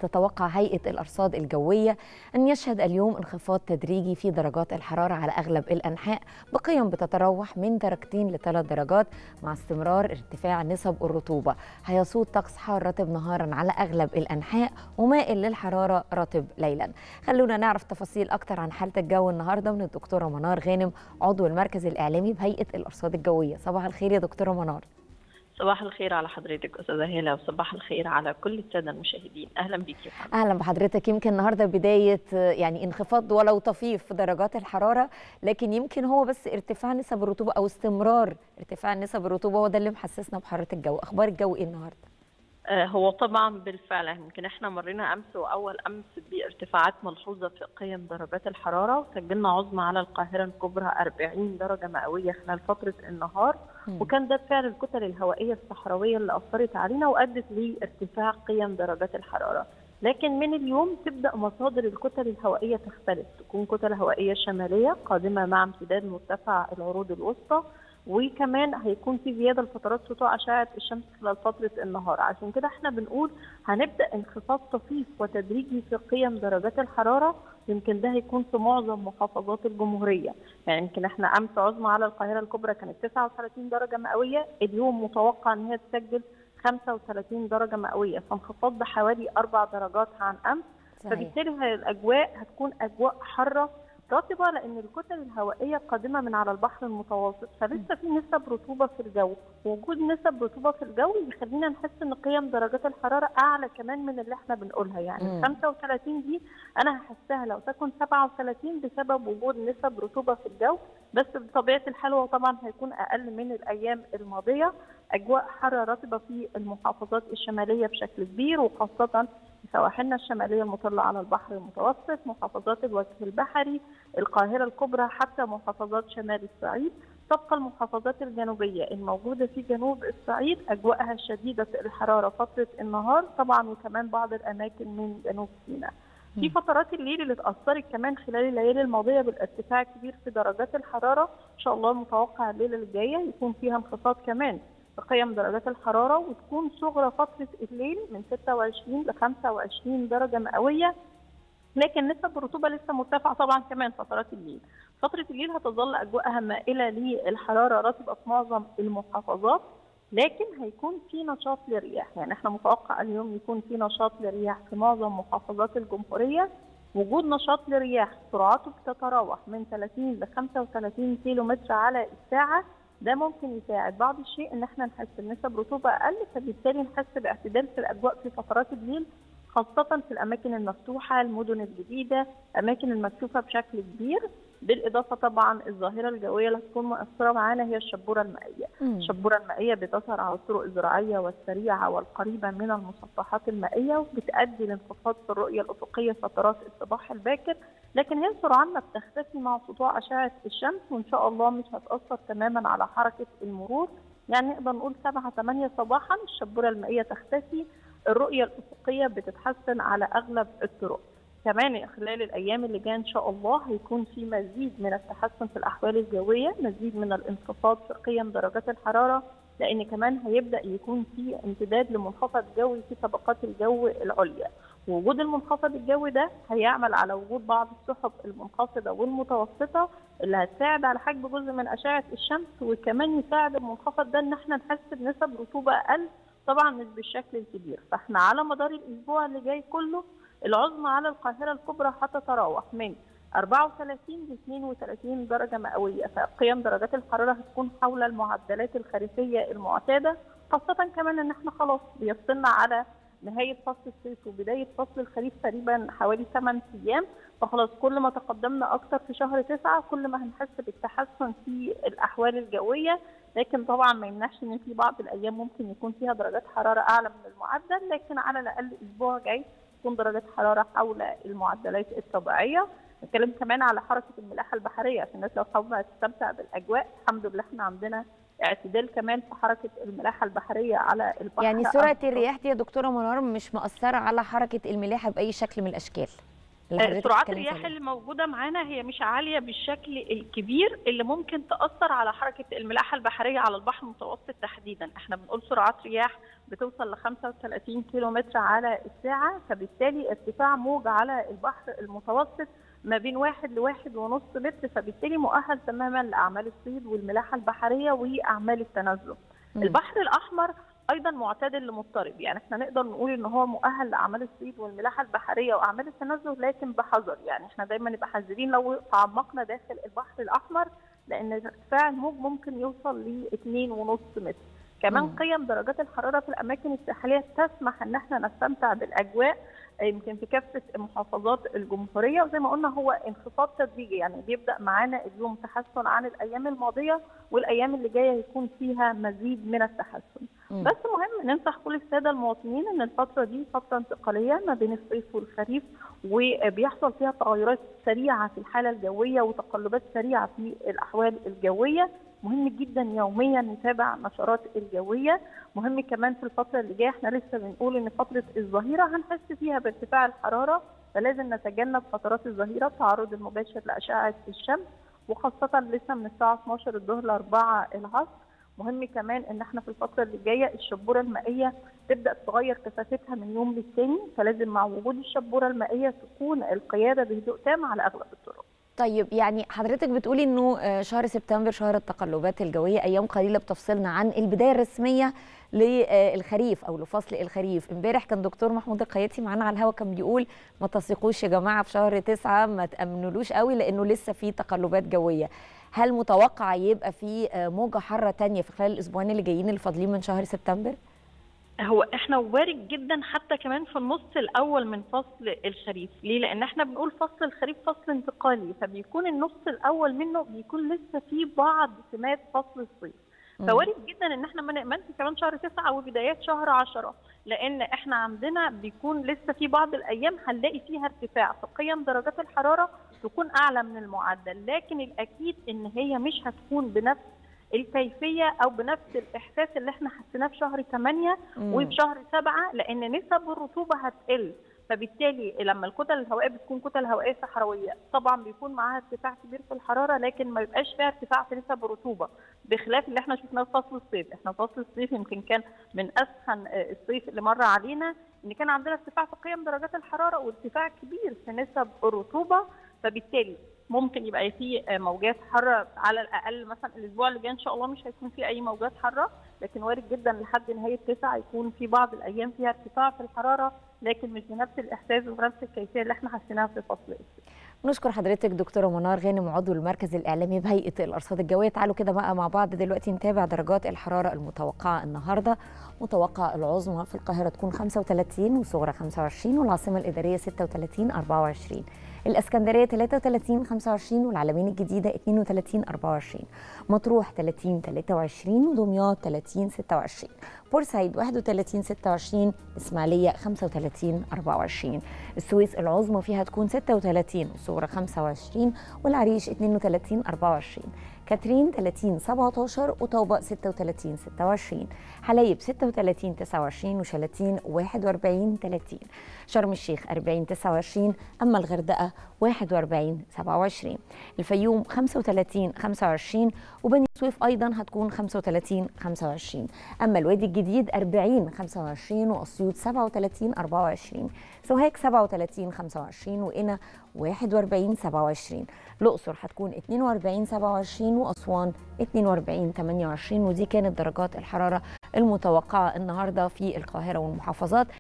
بتتوقع هيئة الأرصاد الجوية أن يشهد اليوم انخفاض تدريجي في درجات الحرارة على أغلب الأنحاء بقيم بتتراوح من درجتين لثلاث درجات مع استمرار ارتفاع نسب الرطوبة هيسود طقس حار رطب نهارا على أغلب الأنحاء ومائل للحرارة رطب ليلا خلونا نعرف تفاصيل أكتر عن حالة الجو النهاردة من الدكتورة منار غانم عضو المركز الإعلامي بهيئة الأرصاد الجوية صباح الخير يا دكتورة منار صباح الخير على حضرتك استاذه هاله وصباح الخير على كل الساده المشاهدين اهلا بيك يا فندم اهلا بحضرتك يمكن النهارده بدايه يعني انخفاض ولو طفيف في درجات الحراره لكن يمكن هو بس ارتفاع نسب الرطوبه او استمرار ارتفاع نسب الرطوبه هو ده اللي محسسنا بحراره الجو اخبار الجو ايه النهارده هو طبعا بالفعل يمكن احنا مرينا امس واول امس بارتفاعات ملحوظه في قيم درجات الحراره وسجلنا عظمى على القاهره الكبرى 40 درجه مئويه خلال فتره النهار م. وكان ده فعل الكتل الهوائيه الصحراويه اللي اثرت علينا وادت لارتفاع قيم درجات الحراره لكن من اليوم تبدا مصادر الكتل الهوائيه تختلف تكون كتل هوائيه شماليه قادمه مع امتداد مرتفع العروض الوسطى وكمان هيكون في زياده لفترات سطوع اشعه الشمس خلال فتره النهار عشان كده احنا بنقول هنبدا انخفاض طفيف وتدريجي في قيم درجات الحراره يمكن ده هيكون في معظم محافظات الجمهوريه يعني يمكن احنا امس عظمى على القاهره الكبرى كانت 39 درجه مئويه اليوم متوقع ان هي تسجل 35 درجه مئويه فانخفاض بحوالي اربع درجات عن امس صحيح. فبالتالي الاجواء هتكون اجواء حاره رطبه لان الكتل الهوائيه قادمه من على البحر المتوسط فلسه في نسب رطوبه في الجو وجود نسب رطوبه في الجو بيخلينا نحس ان قيم درجات الحراره اعلى كمان من اللي احنا بنقولها يعني م. 35 دي انا هحسها لو تكن 37 بسبب وجود نسب رطوبه في الجو بس بطبيعه الحال هو طبعا هيكون اقل من الايام الماضيه اجواء حاره رطبه في المحافظات الشماليه بشكل كبير وخاصه سواحلنا الشمالية المطلة على البحر المتوسط محافظات الوجه البحري القاهرة الكبرى حتى محافظات شمال الصعيد تبقى المحافظات الجنوبية الموجودة في جنوب الصعيد أجواءها شديدة الحرارة فترة النهار طبعا وكمان بعض الأماكن من جنوب سيناء في فترات الليل اللي اتأثرت كمان خلال الليالي الماضية بالارتفاع الكبير في درجات الحرارة إن شاء الله متوقع الليلة الجاية يكون فيها انخفاض كمان قيم درجات الحراره وتكون صغرى فتره الليل من 26 ل 25 درجه مئويه لكن نسب الرطوبه لسه مرتفعه طبعا كمان فترات الليل. فتره الليل هتظل اجواءها مائله للحراره رطبه في معظم المحافظات لكن هيكون في نشاط للرياح يعني احنا متوقع اليوم يكون في نشاط للرياح في معظم محافظات الجمهوريه وجود نشاط للرياح سرعته بتتراوح من 30 ل 35 كيلو متر على الساعه ده ممكن يساعد بعض الشيء ان احنا نحس بنسب رطوبه اقل فبالتالي نحس باعتدال في الاجواء في فترات الليل خاصة في الأماكن المفتوحة المدن الجديدة أماكن المكشوفة بشكل كبير بالإضافة طبعا الظاهرة الجوية اللي هتكون مؤثرة معانا هي الشبورة المائية الشبورة المائية بتظهر على الطرق الزراعية والسريعة والقريبة من المسطحات المائية وبتؤدي لانخفاض في الرؤية الأفقية فترات الصباح الباكر لكن هي سرعان ما بتختفي مع سطوع أشعة الشمس وإن شاء الله مش هتأثر تماما على حركة المرور يعني نقدر نقول 7 8 صباحا الشبورة المائية تختفي الرؤية الأفقية بتتحسن على أغلب الطرق كمان خلال الأيام اللي جاية إن شاء الله هيكون في مزيد من التحسن في الأحوال الجوية مزيد من الانخفاض في قيم درجات الحرارة لأن كمان هيبدأ يكون في امتداد لمنخفض جوي في طبقات الجو العليا وجود المنخفض الجوي ده هيعمل على وجود بعض السحب المنخفضة والمتوسطة اللي هتساعد على حجب جزء من أشعة الشمس وكمان يساعد المنخفض ده إن احنا نحس بنسب رطوبة أقل طبعا مش بالشكل الكبير فاحنا على مدار الاسبوع اللي جاي كله العظمى على القاهره الكبرى هتتراوح من 34 ل 32 درجه مئويه فقيم درجات الحراره هتكون حول المعدلات الخريفيه المعتاده خاصه كمان ان احنا خلاص بيفصلنا على نهايه فصل الصيف وبدايه فصل الخريف تقريبا حوالي 8 ايام فخلاص كل ما تقدمنا اكتر في شهر 9 كل ما هنحس بالتحسن في الاحوال الجويه لكن طبعا ما يمنعش ان في بعض الايام ممكن يكون فيها درجات حراره اعلى من المعدل لكن على الاقل اسبوع جاي تكون درجات حراره حول المعدلات الطبيعيه نتكلم كمان على حركه الملاحه البحريه عشان الناس لو حابه تستمتع بالاجواء الحمد لله احنا عندنا اعتدال كمان في حركه الملاحه البحريه على البحر يعني سرعه الرياح دي يا دكتوره منار مش مأثره على حركه الملاحه باي شكل من الاشكال اللي حضرتك سرعات اتكلمتي الرياح عليها. اللي موجوده معانا هي مش عاليه بالشكل الكبير اللي ممكن تاثر على حركه الملاحه البحريه على البحر المتوسط تحديدا احنا بنقول سرعات رياح بتوصل ل 35 كيلو متر على الساعه فبالتالي ارتفاع موج على البحر المتوسط ما بين واحد لواحد ونص متر فبالتالي مؤهل تماما لاعمال الصيد والملاحه البحريه واعمال التنزل مم. البحر الاحمر ايضا معتدل لمضطرب يعني احنا نقدر نقول ان هو مؤهل لاعمال الصيد والملاحه البحريه واعمال التنزه لكن بحذر يعني احنا دايما نبقى حذرين لو تعمقنا داخل البحر الاحمر لان ارتفاع الموج ممكن يوصل ل 2.5 متر كمان مم. قيم درجات الحراره في الاماكن الساحليه تسمح ان احنا نستمتع بالاجواء يمكن في كافه محافظات الجمهوريه وزي ما قلنا هو انخفاض تدريجي يعني بيبدا معانا اليوم تحسن عن الايام الماضيه والايام اللي جايه يكون فيها مزيد من التحسن مم. بس مهم ننصح كل الساده المواطنين ان الفتره دي فتره انتقاليه ما بين الصيف والخريف وبيحصل فيها تغيرات سريعه في الحاله الجويه وتقلبات سريعه في الاحوال الجويه مهم جدا يوميا نتابع النشرات الجويه مهم كمان في الفتره اللي جايه احنا لسه بنقول ان فتره الظهيره هنحس فيها بارتفاع الحراره فلازم نتجنب فترات الظهيره التعرض المباشر لاشعه الشمس وخاصه لسه من الساعه 12 الظهر ل 4 العصر مهم كمان ان احنا في الفتره اللي جايه الشبوره المائيه تبدا تغير كثافتها من يوم للتاني فلازم مع وجود الشبوره المائيه تكون القياده بهدوء تام على اغلب الطرق طيب يعني حضرتك بتقولي انه آه، شهر سبتمبر شهر التقلبات الجويه ايام قليله بتفصلنا عن البدايه الرسميه للخريف او لفصل الخريف امبارح كان دكتور محمود القياتي معانا على الهوا كان بيقول ما تثقوش يا جماعه في شهر تسعة ما تامنولوش قوي لانه لسه في تقلبات جويه هل متوقع يبقى في آه، موجه حاره تانية في خلال الاسبوعين اللي جايين الفاضلين من شهر سبتمبر هو احنا وارد جدا حتى كمان في النص الاول من فصل الخريف ليه لان احنا بنقول فصل الخريف فصل انتقالي فبيكون النص الاول منه بيكون لسه فيه بعض سمات فصل الصيف مم. فوارد جدا ان احنا ما نامنش كمان شهر تسعة وبدايات شهر عشرة لان احنا عندنا بيكون لسه في بعض الايام هنلاقي فيها ارتفاع في قيم درجات الحراره تكون اعلى من المعدل لكن الاكيد ان هي مش هتكون بنفس الكيفيه او بنفس الاحساس اللي احنا حسيناه في شهر 8 مم. وفي شهر 7 لان نسب الرطوبه هتقل فبالتالي لما الكتل الهوائيه بتكون كتل هوائيه صحراويه طبعا بيكون معاها ارتفاع كبير في الحراره لكن ما يبقاش فيها ارتفاع في نسب الرطوبه بخلاف اللي احنا شفناه في فصل الصيف احنا فصل الصيف يمكن كان من اسخن آه، الصيف اللي مر علينا ان كان عندنا ارتفاع في قيم درجات الحراره وارتفاع كبير في نسب الرطوبه فبالتالي ممكن يبقى في آه، موجات حاره على الاقل مثلا الاسبوع اللي جاي ان شاء الله مش هيكون في اي موجات حاره لكن وارد جدا لحد نهايه تسعة يكون في بعض الايام فيها ارتفاع في الحراره لكن مش بنفس الاحساس وبنفس الكيفيه اللي احنا حسيناها في فصل الصيف نشكر حضرتك دكتوره منار غانم عضو المركز الاعلامي بهيئه الارصاد الجويه تعالوا كده بقى مع بعض دلوقتي نتابع درجات الحراره المتوقعه النهارده متوقع العظمى في القاهره تكون 35 والصغرى 25 والعاصمه الاداريه 36 24 الاسكندريه 33 25 والعلمين الجديده 32 24 مطروح 30 23 ودمياط 30 26 بورسعيد 31 26 اسماعيليه 35 24 السويس العظمى فيها تكون 36 والصغرى 25 والعريش 32 24 كاترين 30 17 وطوبة 36 26 حلايب 36 29 وشلاتين 41 30 شرم الشيخ 40 29 أما الغردقة 41 27 الفيوم 35 25 وبني سويف أيضا هتكون 35 25 أما الوادي الجديد 40 25 وأسيوط 37 24 سوهاج 37 25 وقنا 41 27 الأقصر هتكون 42 27 وأسوان 42 28 ودي كانت درجات الحرارة المتوقعة النهاردة في القاهرة والمحافظات